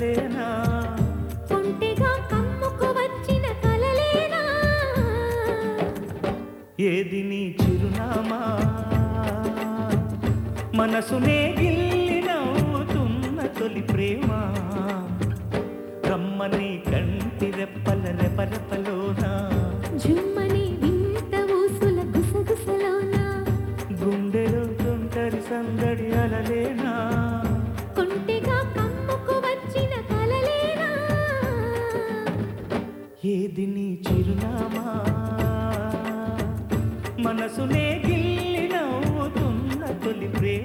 అలలేనా ఒంటెగా కమ్ముకు వచ్చిన కలలేనా ఏది నీ చిరునామా మనసునే గిల్లి నవ్వుతున్న తొలి ప్రేమ కమ్మని కంటి రెప్పల రెపరెపలోనా జుమ్మని వింత ఊసుల గుసగుసలోన గుండెలో తుంటరి సందడి అలలేనా కొంటెగా కమ్ముకు వచ్చిన కలలేనా ఏది నీ చిరునామా మనసునే గిల్లి నవ్వుతున్న తొలి ప్రేమ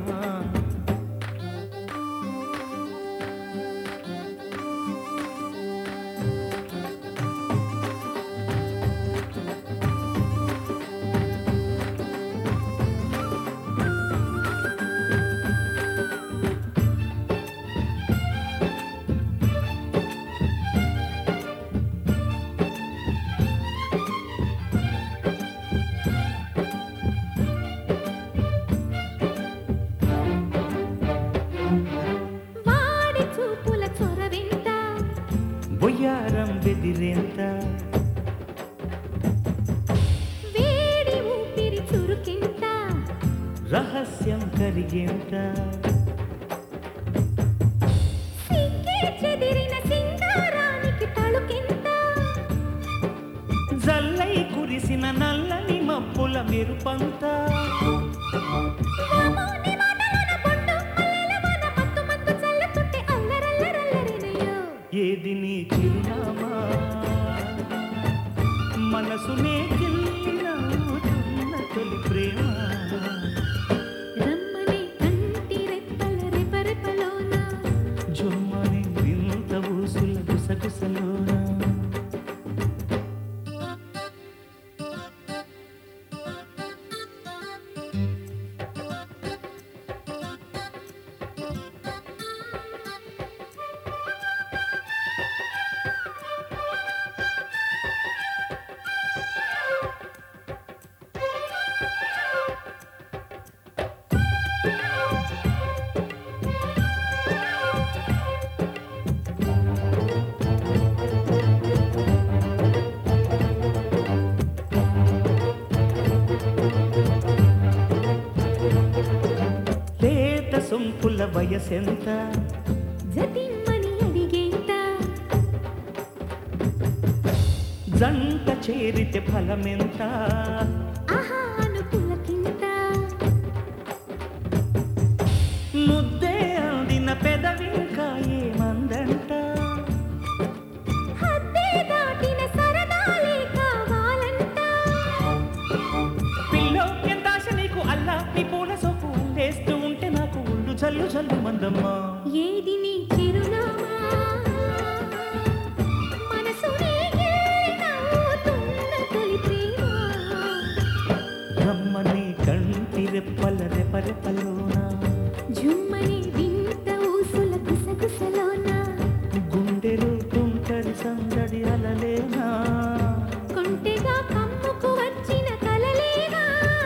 వాడి చూపుల చొరవెంత బొయ్యారం బెదిరేంత వేడి ఊపిరి చురుకెంత రహస్యం కరిగేంత సిగ్గే చెదిరిన సింగారానికి తళుకెంత జల్లై కురిసిన నల్లని మబ్బుల మెరుపంత వామోని మాటలోన పొండు మల్లెల వాన మత్తు మత్తు చల్లుతుంటే అల్లరల్లరల్లరినయ్యో ఏది నీ చిరునామా మనసునే గిల్లి నవ్వుతున్న తొలి ప్రేమ రమ్మని కంటి రెప్పల రెపరెపలోన జొమ్మని వింత ఊసుల గుసగుసలోనా లేత సొంపుల వయసెంత జతిమ్మని అడిగేంత జంట చేరితే ఫలమెంత ఆహా అనుకులకింత ముద్దే అందిన పెదవింకా ఏమందంట హద్దే దాటిన సరదాలే కావాలంట పిల్లో ఎంత ఆశ నీకు అల్లా నీ పూల సోపు అందేస్తూ ఉంటే నాకు ఉళ్ళు జల్లు జల్లు మందమ్మా ఏది నీ చిరునామా మనసునే గిల్లి నవ్వుతున్న తొలి ప్రేమ రమ్మని కంటి రెప్పల రెపరెపలోనా జుమ్మని వింత ఊసుల గుసగుసలోన గుండెలు తుంటరి సందడి అలలేనా కొంటెగా కమ్ముకు వచ్చిన కలలేనా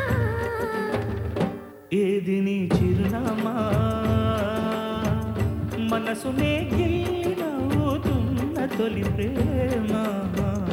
ఏది నీ చిరునామా మనసునే గిల్లి నవ్వుతున్న తొలి ప్రేమ